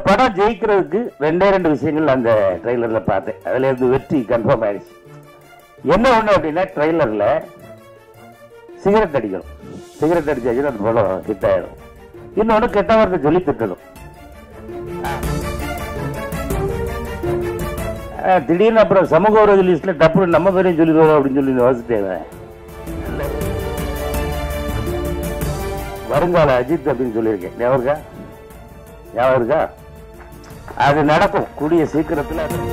படம் ஜெயிக்கிறதுக்கு ரெண்டே ரெண்டு விஷயங்கள் அந்த ட்ரெய்லர்ல பார்த்தேன் அதுல இருந்து வெற்றி கன்ஃபார்ம் ஆயிடுச்சு என்ன ஒண்ணு அப்படின்னா ட்ரெய்லர்ல சிகரெட் அடிக்கணும் சிகரெட் அடிச்சாச்சுன்னா அந்த படம் ஹிட் ஆயிடும் இன்னொன்னு கெட்ட வார்த்தை சொல்லி திட்டணும் ஆ, திடீர்னு அப்புறம் சமூக விரோதி லிஸ்ட்ல டப்புனு நம்ம பேரையும் சொல்லிடுவோம் அப்படின்னு சொல்லி வாசிட்டேன் வருங்கால அஜித் அப்படின்னு சொல்லியிருக்கேன் ஞாபகம் இருக்கா ஞாபகம் இருக்கா அது நடக்கும் கூடிய சீக்கிரத்தில் அது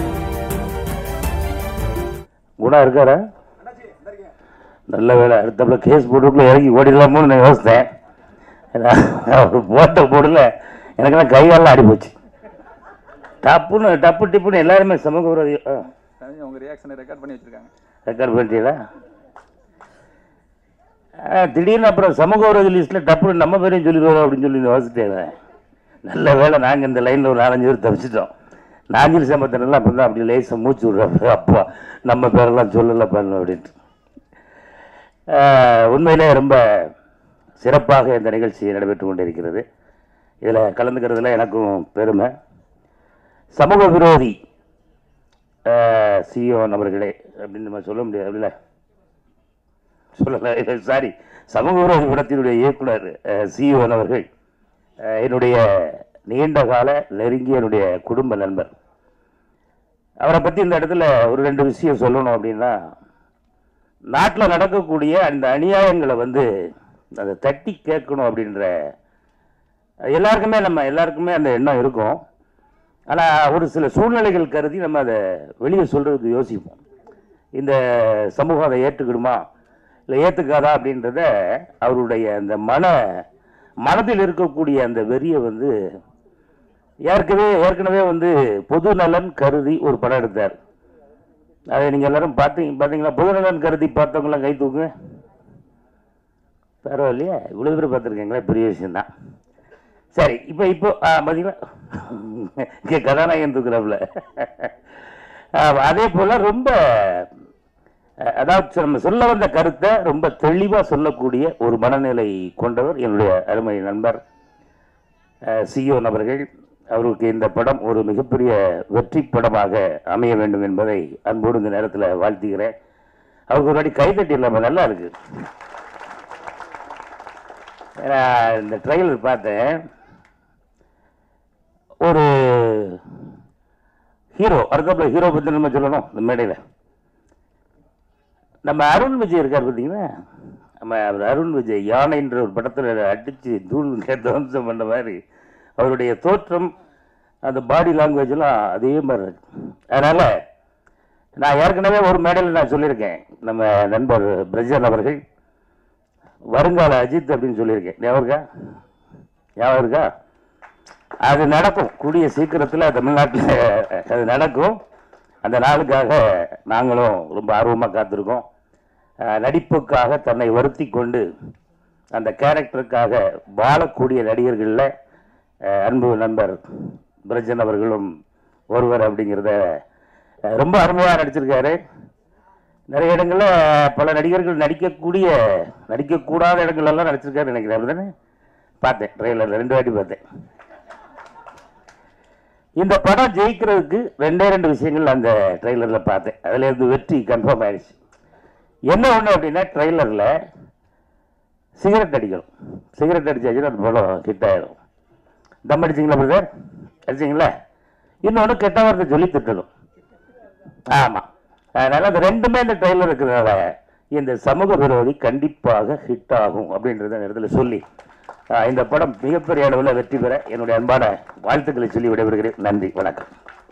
குணா இருக்காரா நல்ல வேலை அடுத்தப்பல கேஸ் போட்டுக்குள்ள இறங்கி ஓடிடலாமோன்னு நான் யோசித்தேன் நான் அவர் போட்ட போடல எனக்கெல்லாம் கைகாலெலாம் ஆடி போச்சு டப்புன்னு டப்பு டிப்புன்னு எல்லாருமே சமூக விரோதி ஆ தனி உங்க ரியாக்ஷனை ரெக்கார்ட் பண்ணி வச்சிருக்காங்க ரெக்கார்ட் பண்ணிட்டீங்களா ஆ, திடீர்னு அப்புறம் சமூக விரோதி லிஸ்ட்ல டப்புனு நம்ம பேரையும் சொல்லிடுவோம் அப்படின்னு சொல்லி வாசிட்டேன் நல்ல வேலை நாங்கள் இந்த லைனில் ஒரு நாலஞ்சு பேர் தப்பிச்சிட்டோம் நாஞ்சில் சம்பத்தனெல்லாம் அப்போ தான் அப்படி லேசாக மூச்சு விடுறாரு அப்பா நம்ம பேரெல்லாம் சொல்லலை பண்ணு அப்படின்ட்டு ஆ, உண்மையிலே ரொம்ப சிறப்பாக இந்த நிகழ்ச்சி நடைபெற்று கொண்டிருக்கிறது இதில் கலந்துக்கிறதுல எனக்கும் பெருமை சமூக விரோதி சிஓ நபர்களே அப்படின்னு நம்ம சொல்ல முடியாது அப்படில சொல்லல சாரி சமூக விரோதி படத்தினுடைய இயக்குனர் சிஓ அவர்கள் அஹ், என்னுடைய நீண்ட கால நெருங்கிய என்னுடைய குடும்ப நண்பர் அவரை பற்றி இந்த இடத்துல ஒரு ரெண்டு விஷயம் சொல்லணும் அப்படின்னா நாட்டில் நடக்கக்கூடிய அந்த அநியாயங்களை வந்து அதை தட்டி கேட்கணும் அப்படின்ற எல்லாருக்குமே நம்ம எல்லாருக்குமே அந்த எண்ணம் இருக்கும் ஆனால் ஒரு சில சூழ்நிலைகள் கருதி நம்ம அதை வெளியே சொல்றதுக்கு யோசிப்போம் இந்த சமூகம் அதை ஏற்றுக்கிடுமா இல்லை ஏற்றுக்காதா அப்படின்றத அவருடைய அந்த மன மனதில் இருக்கக்கூடிய அந்த வெறியை வந்து ஏற்கனவே ஏற்கனவே வந்து பொது நலன் கருதி ஒரு படம் எடுத்தார் அதை நீங்கள் எல்லாரும் பார்த்தீங்க பார்த்தீங்களா பொது நலன் கருதி பார்த்தவங்களாம் கை தூக்குங்க பரவாயில்லையே இவ்வளோ பேர் பார்த்துருக்கீங்களா பெரிய விஷயம்தான் சரி இப்போ இப்போ ஆ, பாத்தீங்களா இங்கே கதாநாயகன் தூக்குறாப்புல ஆ, அதே போல ரொம்ப அஹ், அதாவது நம்ம சொல்ல வந்த கருத்தை ரொம்ப தெளிவா சொல்லக்கூடிய ஒரு மனநிலை கொண்டவர் என்னுடைய அருமை நண்பர் சிஓ நபர்கள் அவருக்கு இந்த படம் ஒரு மிகப்பெரிய வெற்றி படமாக அமைய வேண்டும் என்பதை அன்போடு இந்த நேரத்தில் வாழ்த்துகிறேன் அவருக்கு ஒரு வாட்டி கைதட்டி இல்லாமல் நல்லா இருக்கு ஏன்னா, இந்த ட்ரெயிலர் பார்த்தேன் ஒரு ஹீரோ அடுத்தப்பல ஹீரோ பற்றி நம்ம சொல்லணும் இந்த மேடையில் நம்ம அருண் விஜய் இருக்கார் பார்த்தீங்களா நம்ம அவர் அருண் விஜய் யானைன்ற ஒரு படத்தில் அடித்து தூள் துவம்சம் பண்ண மாதிரி அவருடைய தோற்றம் அந்த பாடி லாங்குவேஜ் எல்லாம் அதே மாதிரி இருக்கு அதனால நான் ஏற்கனவே ஒரு மேடையில் நான் சொல்லியிருக்கேன் நம்ம நண்பர் பிரஜன் அவர்கள் வருங்கால அஜித் அப்படின்னு சொல்லியிருக்கேன் ஞாபகம் இருக்கா ஞாபகம் இருக்கா அது நடக்கும் கூடிய சீக்கிரத்தில் தமிழ்நாட்டில் அது நடக்கும் அந்த நாளுக்காக நாங்களும் ரொம்ப ஆர்வமாக காத்திருக்கோம் அஹ், நடிப்புக்காக தன்னை வருத்தி கொண்டு அந்த கேரக்டருக்காக வாழக்கூடிய நடிகர்களில் அஹ், அன்பு நண்பர் பிரஜன் அவர்களும் ஒருவர் அப்படிங்கிறத அஹ், ரொம்ப அருமையாக நடிச்சிருக்காரு நிறைய இடங்கள்ல பல நடிகர்கள் நடிக்கக்கூடிய நடிக்கக்கூடாத இடங்கள் எல்லாம் நடிச்சிருக்காரு நினைக்கிறேன் அப்படிதானே பார்த்தேன் ட்ரெயிலரில் ரெண்டு வாட்டி பார்த்தேன் இந்த படம் ஜெயிக்கிறதுக்கு ரெண்டே ரெண்டு விஷயங்கள் அந்த ட்ரெய்லர்ல பார்த்தேன் அதுல இருந்து வெற்றி கன்ஃபார்ம் ஆயிடுச்சு என்ன ஒண்ணு அப்படின்னா ட்ரெய்லர்ல சிகரெட் அடிக்கணும் சிகரெட் அடிச்சாச்சுன்னா அந்த படம் ஹிட் ஆயிடும் தம் அடிச்சிங்களா பிரதர் அடிச்சிங்களா இன்னொன்று கெட்ட வார்த்தை சொல்லி திட்டணும் ஆமா அதனால அது ரெண்டுமே இந்த ட்ரெய்லர் இருக்கிறதால இந்த சமூக விரோதி கண்டிப்பாக ஹிட் ஆகும் அப்படின்றத இந்த இடத்துல சொல்லி ஆஹ், இந்த படம் மிகப்பெரிய அளவில் வெற்றி பெற என்னுடைய அன்பான வாழ்த்துக்களை சொல்லி விடைபெறுகிறேன் நன்றி வணக்கம்